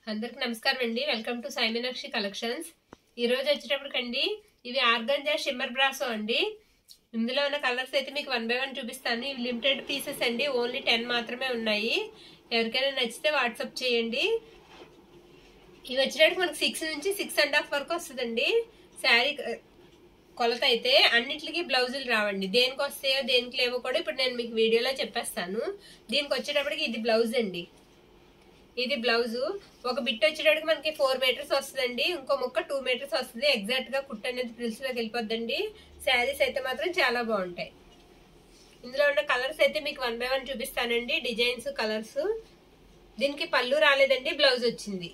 అందరికి నమస్కారం అండి వెల్కమ్ టు సైమినాక్షి కలెక్షన్స్ ఈ రోజు వచ్చేటప్పటికండి ఇవి ఆర్గంజా షిమ్మర్ బ్రాసో అండి ఇందులో ఉన్న కలర్స్ అయితే మీకు వన్ బై వన్ చూపిస్తాను ఇవి లిమిటెడ్ పీసెస్ అండి ఓన్లీ టెన్ మాత్రమే ఉన్నాయి ఎవరికైనా నచ్చితే వాట్సాప్ చేయండి ఇవి వచ్చేటప్పుడు మనకి సిక్స్ నుంచి సిక్స్ అండ్ హాఫ్ వరకు వస్తుందండి శారీ కొలత అయితే అన్నిటికీ బ్లౌజులు రావండి దేనికి వస్తాయో దేనికి లేవో కూడా ఇప్పుడు నేను మీకు వీడియోలో చెప్పేస్తాను దీనికి వచ్చేటప్పటికి ఇది బ్లౌజ్ అండి ఇది బ్లౌజ్ ఒక బిట్ వచ్చేటప్పటికి మనకి ఫోర్ మీటర్స్ వస్తుందండి ఇంకో ముక్క టూ మీటర్స్ వస్తుంది ఎగ్జాక్ట్ గా కుట్ అనేది ప్రిల్స్ లోకి వెళ్ళిపోద్దండి శారీస్ అయితే మాత్రం చాలా బాగుంటాయి ఇందులో ఉన్న కలర్స్ అయితే మీకు వన్ బై వన్ చూపిస్తానండి డిజైన్స్ కలర్స్ దీనికి పళ్ళు రాలేదండి బ్లౌజ్ వచ్చింది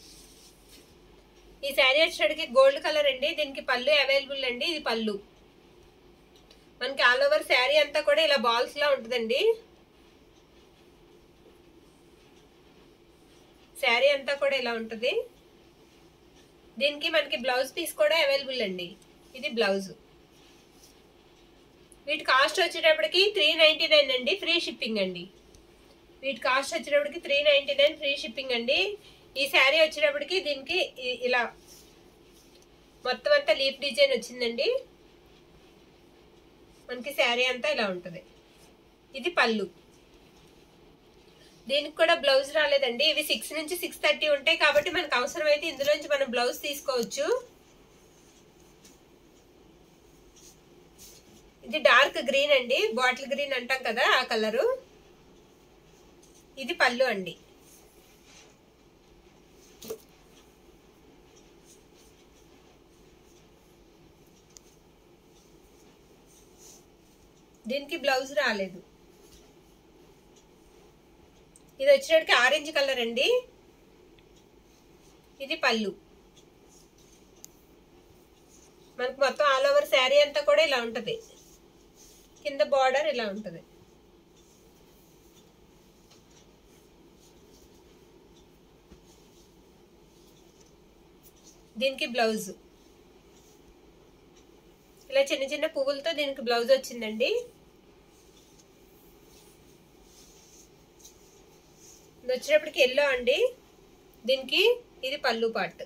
ఈ శారీ వచ్చేటికి గోల్డ్ కలర్ అండి దీనికి పళ్ళు అవైలబుల్ అండి ఇది పళ్ళు మనకి ఆల్ ఓవర్ శారీ అంతా కూడా ఇలా బాల్స్ లా ఉంటుందండి శారీ అంతా కూడా ఇలా ఉంటుంది దీనికి మనకి బ్లౌజ్ పీస్ కూడా అవైలబుల్ అండి ఇది బ్లౌజ్ వీటి కాస్ట్ వచ్చేటప్పటికి త్రీ నైంటీ నైన్ అండి ఫ్రీ షిప్పింగ్ అండి వీటి కాస్ట్ వచ్చేటప్పటికి three ninety nine free shipping అండి ఈ శారీ వచ్చేటప్పటికి దీనికి ఇలా మొత్తం అంతా లీఫ్ డిజైన్ వచ్చిందండి మనకి శారీ అంతా ఇలా ఉంటుంది ఇది పళ్ళు దీనికి కూడా బ్లౌజ్ రాలేదండి ఇవి సిక్స్ నుంచి సిక్స్ థర్టీ ఉంటాయి కాబట్టి మనకు అవసరమైతే ఇందులోంచి మనం బ్లౌజ్ తీసుకోవచ్చు ఇది డార్క్ గ్రీన్ అండి బాటిల్ గ్రీన్ అంటాం కదా ఆ కలరు ఇది పళ్ళు అండి దీనికి బ్లౌజ్ రాలేదు ఇది వచ్చేటికి ఆరెంజ్ కలర్ అండి ఇది పళ్ళు మనకు మొత్తం ఆల్ ఓవర్ శారీ అంతా కూడా ఇలా ఉంటుంది కింద బార్డర్ ఇలా ఉంటుంది దీనికి బ్లౌజ్ ఇలా చిన్న చిన్న పువ్వులతో దీనికి బ్లౌజ్ వచ్చిందండి ఇది వచ్చేటప్పటికి ఎల్లో అండి దీనికి ఇది పళ్ళు పార్ట్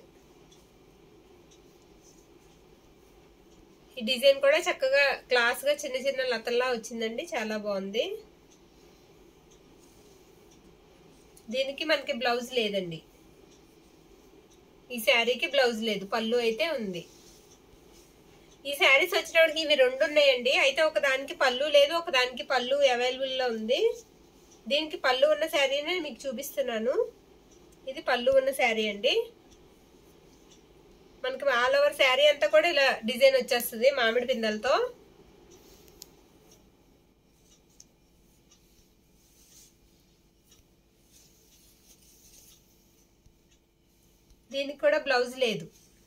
ఈ డిజైన్ కూడా చక్కగా క్లాస్ గా చిన్న చిన్న లతల్లా వచ్చిందండి చాలా బాగుంది దీనికి మనకి బ్లౌజ్ లేదండి ఈ శారీకి బ్లౌజ్ లేదు పళ్ళు అయితే ఉంది ఈ శారీస్ వచ్చినప్పటికి ఇవి రెండు ఉన్నాయండి అయితే ఒక దానికి పళ్ళు లేదు ఒక దానికి పళ్ళు అవైలబుల్లో ఉంది దీనికి పళ్ళు ఉన్న శారీనే మీకు చూపిస్తున్నాను ఇది పళ్ళు ఉన్న శారీ అండి మనకి ఆల్ ఓవర్ శారీ అంతా కూడా ఇలా డిజైన్ వచ్చేస్తుంది మామిడి పిందలతో దీనికి కూడా బ్లౌజ్ లేదు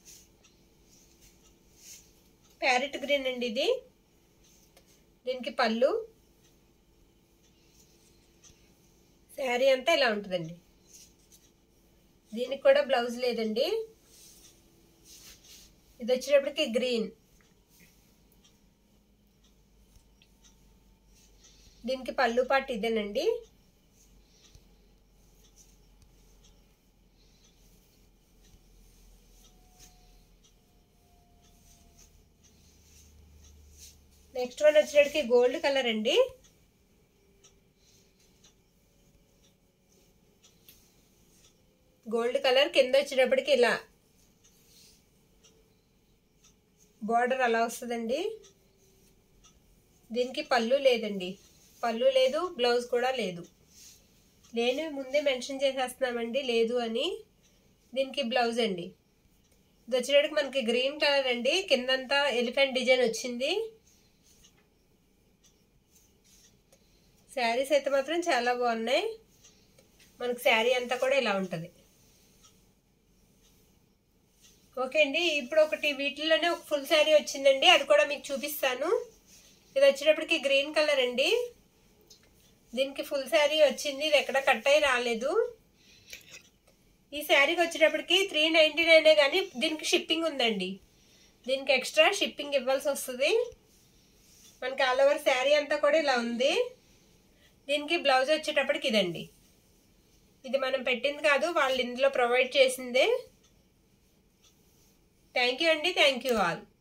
ప్యారెట్ గ్రీన్ అండి ఇది దీనికి పళ్ళు శారీ అంతా ఇలా ఉంటుందండి దీనికి కూడా బ్లౌజ్ లేదండి ఇది వచ్చేటప్పటికి గ్రీన్ దీనికి పళ్ళు పాటు ఇదేనండి నెక్స్ట్ వన్ వచ్చేటప్పటికి గోల్డ్ కలర్ అండి గోల్డ్ కలర్ కింద వచ్చేటప్పటికి ఇలా బార్డర్ అలా వస్తుందండి దీనికి పళ్ళు లేదండి పళ్ళు లేదు బ్లౌజ్ కూడా లేదు లేని ముందే మెన్షన్ చేసేస్తున్నామండి లేదు అని దీనికి బ్లౌజ్ అండి ఇది వచ్చేటప్పటికి మనకి గ్రీన్ కలర్ అండి కిందంతా ఎలిఫెంట్ డిజైన్ వచ్చింది శారీస్ అయితే మాత్రం చాలా బాగున్నాయి మనకి శారీ అంతా కూడా ఇలా ఉంటుంది ఓకే అండి ఇప్పుడు ఒకటి వీటిలోనే ఒక ఫుల్ శారీ వచ్చిందండి అది కూడా మీకు చూపిస్తాను ఇది వచ్చేటప్పటికి గ్రీన్ కలర్ అండి దీనికి ఫుల్ శారీ వచ్చింది ఇది ఎక్కడ కట్ అయి రాలేదు ఈ శారీకి వచ్చేటప్పటికి త్రీ నైంటీ నైనే కానీ దీనికి షిప్పింగ్ ఉందండి దీనికి ఎక్స్ట్రా షిప్పింగ్ ఇవ్వాల్సి వస్తుంది మనకి ఆల్ ఓవర్ శారీ అంతా కూడా ఇలా ఉంది దీనికి బ్లౌజ్ వచ్చేటప్పటికి ఇదండి ఇది మనం పెట్టింది కాదు వాళ్ళు ఇందులో ప్రొవైడ్ చేసిందే థ్యాంక్ యూ అండి థ్యాంక్ యూ ఆల్